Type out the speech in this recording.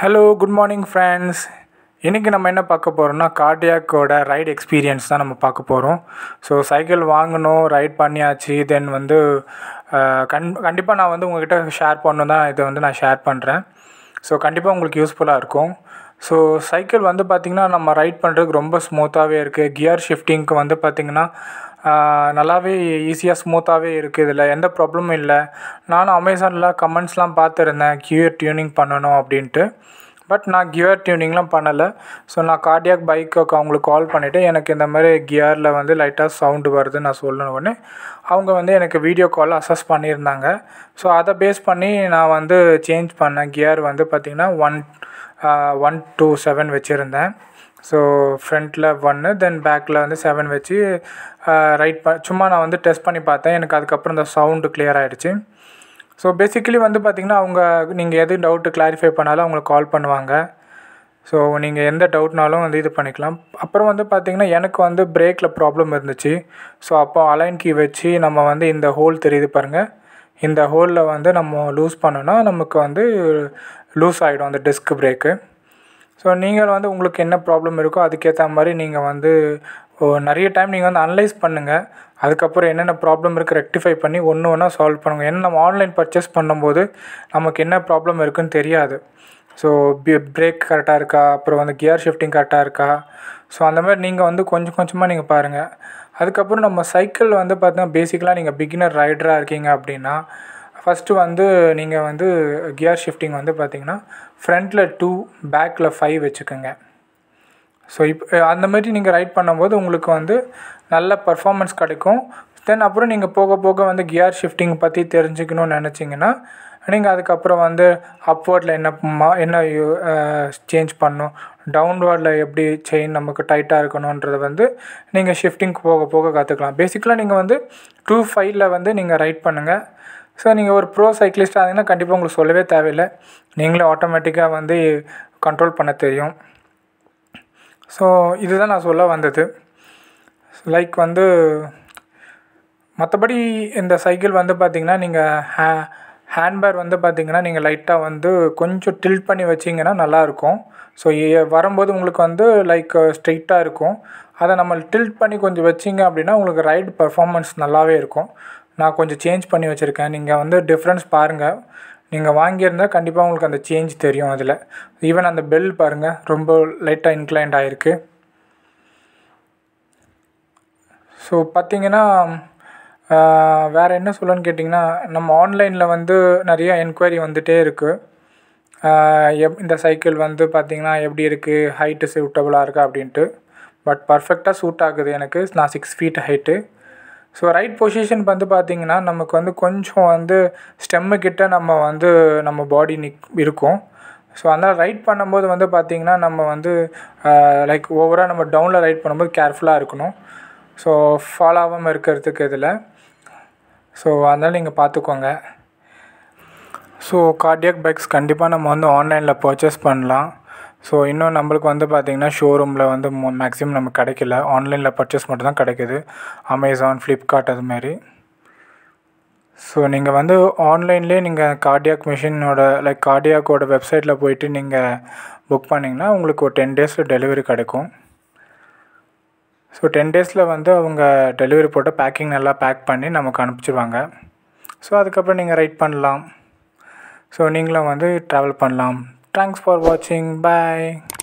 hello good morning friends இன்றைக்கி நம்ம என்ன பார்க்க போகிறோம்னா கார்டியாக்கோட ரைட் எக்ஸ்பீரியன்ஸ் தான் நம்ம பார்க்க போகிறோம் ஸோ சைக்கிள் வாங்கணும் ரைட் பண்ணியாச்சு தென் வந்து அஹ், கண் கண்டிப்பாக நான் வந்து உங்ககிட்ட ஷேர் பண்ணணும் தான் இதை வந்து நான் ஷேர் பண்ணுறேன் ஸோ கண்டிப்பாக உங்களுக்கு யூஸ்ஃபுல்லாக இருக்கும் ஸோ சைக்கிள் வந்து பார்த்திங்கன்னா நம்ம ரைட் பண்ணுறதுக்கு ரொம்ப ஸ்மூத்தாகவே இருக்குது கியர் ஷிஃப்டிங்க்கு வந்து பார்த்திங்கன்னா ஆஹ், நல்லாவே ஈஸியாக ஸ்மூத்தாகவே இருக்குது இதில் எந்த ப்ராப்ளமும் இல்லை நானும் அமேசானில் கமெண்ட்ஸ்லாம் பார்த்துருந்தேன் கியர் டியூனிங் பண்ணணும் அப்படின்ட்டு பட் நான் கியர் டியூனிங்லாம் பண்ணலை ஸோ நான் கார்டியாக் பைக்கு அவங்களுக்கு கால் பண்ணிவிட்டு எனக்கு இந்த மாதிரி கியரில் வந்து லைட்டாக சவுண்டு வருது நான் சொன்ன உடனே அவங்க வந்து எனக்கு வீடியோ கால் அசஸ் பண்ணியிருந்தாங்க ஸோ அதை பேஸ் பண்ணி நான் வந்து சேஞ்ச் பண்ணேன் கியர் வந்து பார்த்திங்கன்னா ஒன் ஒன் டூ செவன் வச்சுருந்தேன் ஸோ ஃப்ரண்ட்டில் ஒன்று தென் பேக்கில் வந்து செவன் வச்சு ரைட் ப சும்மா நான் வந்து டெஸ்ட் பண்ணி பார்த்தேன் எனக்கு அதுக்கப்புறம் இந்த சவுண்டு clear ஆகிடுச்சு ஸோ பேசிக்கலி வந்து பார்த்திங்கன்னா அவங்க நீங்கள் எது டவுட்டு கிளாரிஃபை பண்ணாலும் அவங்களுக்கு கால் பண்ணுவாங்க ஸோ நீங்கள் எந்த டவுட்னாலும் வந்து இது பண்ணிக்கலாம் அப்புறம் வந்து பார்த்திங்கன்னா எனக்கு வந்து பிரேக்கில் ப்ராப்ளம் இருந்துச்சு ஸோ அப்போ அலைன் கீ வச்சு நம்ம வந்து இந்த ஹோல் தெரியுது பாருங்கள் இந்த ஹோலில் வந்து நம்ம லூஸ் பண்ணோன்னா நமக்கு வந்து லூஸ் ஆகிடும் அந்த டிஸ்க் பிரேக்கு ஸோ நீங்கள் வந்து உங்களுக்கு என்ன ப்ராப்ளம் இருக்கோ அதுக்கேற்ற மாதிரி நீங்கள் வந்து ஓ, நிறைய டைம் நீங்கள் வந்து அனலைஸ் பண்ணுங்கள் அதுக்கப்புறம் என்னென்ன ப்ராப்ளம் இருக்குது ரெக்டிஃபை பண்ணி ஒன்று ஒன்றா சால்வ் பண்ணுங்கள் ஏன்னா நம்ம ஆன்லைன் பர்ச்சேஸ் பண்ணும்போது நமக்கு என்ன ப்ராப்ளம் இருக்குன்னு தெரியாது ஸோ பிரேக் கரெக்டாக இருக்கா அப்புறம் வந்து கியர் ஷிஃப்டிங் கரெக்டாக இருக்கா ஸோ அந்த மாதிரி நீங்கள் வந்து கொஞ்சம் கொஞ்சமாக நீங்கள் பாருங்கள் அதுக்கப்புறம் நம்ம சைக்கிள் வந்து பார்த்தீங்கன்னா பேசிக்கலாக நீங்கள் பிகினர் ரைடராக இருக்கீங்க அப்படின்னா ஃபஸ்ட்டு வந்து நீங்கள் வந்து கியர் ஷிஃப்டிங் வந்து பார்த்தீங்கன்னா ஃப்ரண்ட்டில் டூ பேக்கில் ஃபைவ் வச்சுக்கோங்க ஸோ இப்போ அந்த மாதிரி நீங்கள் ரைட் பண்ணும்போது உங்களுக்கு வந்து நல்ல பர்ஃபார்மன்ஸ் கிடைக்கும் தென் அப்புறம் நீங்கள் போக போக வந்து கியர் ஷிஃப்டிங் பற்றி தெரிஞ்சுக்கணும்னு நினச்சிங்கன்னா நீங்கள் அதுக்கப்புறம் வந்து அப்வர்டில் என்ன மா என்ன சேஞ்ச் பண்ணணும் டவுன்வர்டில் எப்படி செயின் நமக்கு டைட்டாக இருக்கணுன்றதை வந்து நீங்கள் ஷிஃப்டிங் போக போக கற்றுக்கலாம் பேசிக்கலாக நீங்கள் வந்து டூ ஃபைவ்ல வந்து நீங்கள் ரைட் பண்ணுங்கள் ஸோ நீங்கள் ஒரு ப்ரோ சைக்கிளிஸ்டாக இருந்தீங்கன்னா கண்டிப்பாக உங்களுக்கு சொல்லவே தேவையில்லை நீங்களே ஆட்டோமேட்டிக்காக வந்து கண்ட்ரோல் பண்ண தெரியும் ஸோ இதுதான் நான் சொல்ல வந்தது லைக் வந்து மற்றபடி இந்த சைக்கிள் வந்து பார்த்திங்கன்னா நீங்கள் ஹே ஹேண்ட்பேர் வந்து பார்த்திங்கன்னா நீங்கள் லைட்டாக வந்து கொஞ்சம் டில்ட் பண்ணி வச்சிங்கன்னா நல்லாயிருக்கும் ஸோ வரும்போது உங்களுக்கு வந்து லைக் ஸ்ட்ரெயிட்டாக இருக்கும் அதை நம்ம டில்ட் பண்ணி கொஞ்சம் வச்சிங்க அப்படின்னா உங்களுக்கு ரைடு பர்ஃபார்மன்ஸ் நல்லாவே இருக்கும் நான் கொஞ்சம் சேஞ்ச் பண்ணி வச்சுருக்கேன் நீங்கள் வந்து டிஃப்ரென்ஸ் பாருங்கள் நீங்கள் வாங்கியிருந்தால் கண்டிப்பாக உங்களுக்கு அந்த சேஞ்ச் தெரியும் அதில் ஈவன் அந்த பெல் பாருங்கள் ரொம்ப லைட்டாக இன்க்ளைண்ட் ஆகிருக்கு ஸோ பார்த்தீங்கன்னா வேறு என்ன சொல்லணும்னு கேட்டிங்கன்னா நம்ம ஆன்லைனில் வந்து நிறைய என்கொயரி வந்துகிட்டே இருக்குது எப் இந்த சைக்கிள் வந்து பார்த்திங்கன்னா எப்படி இருக்குது ஹைட்டு சூட்டபுளாக இருக்கா அப்படின்ட்டு பட் பர்ஃபெக்டாக சூட் ஆகுது எனக்கு நான் six feet height so right position வந்து பார்த்திங்கன்னா நமக்கு வந்து கொஞ்சம் வந்து ஸ்டெம்மு கிட்ட நம்ம வந்து நம்ம பாடி நிக் இருக்கும் ஸோ அதனால் ரைட் பண்ணும்போது வந்து பார்த்திங்கன்னா நம்ம வந்து லைக் ஓவராக நம்ம டவுனில் ரைட் பண்ணும்போது கேர்ஃபுல்லாக இருக்கணும் ஸோ ஃபால் ஆகாமல் இருக்கிறதுக்கு இதில் ஸோ அதனால் நீங்கள் பார்த்துக்கோங்க ஸோ கார்டியாக் பைக்ஸ் கண்டிப்பாக நம்ம வந்து ஆன்லைனில் பர்ச்சேஸ் பண்ணலாம் ஸோ இன்னும் நம்மளுக்கு வந்து பார்த்திங்கன்னா ஷோரூமில் வந்து மேக்ஸிமம் நமக்கு கிடைக்கல ஆன்லைனில் பர்ச்சேஸ் மட்டும் தான் கிடைக்குது அமேசான் ஃப்ளிப்கார்ட் அது மாதிரி ஸோ நீங்கள் வந்து ஆன்லைன்லேயே நீங்கள் கார்டியாக் மிஷினோட லைக் கார்டியாக்கோட வெப்சைட்டில் போயிட்டு நீங்கள் புக் பண்ணிங்கன்னா உங்களுக்கு ஒரு டென் டேஸில் டெலிவரி கிடைக்கும் ஸோ டென் டேஸில் வந்து அவங்க டெலிவரி போட்டு பேக்கிங் நல்லா பேக் பண்ணி நமக்கு அனுப்பிச்சிடுவாங்க ஸோ அதுக்கப்புறம் நீங்கள் ரைட் பண்ணலாம் ஸோ நீங்களும் வந்து ட்ராவல் பண்ணலாம் தேங்க்ஸ் ஃபார் வாட்சிங் பாய்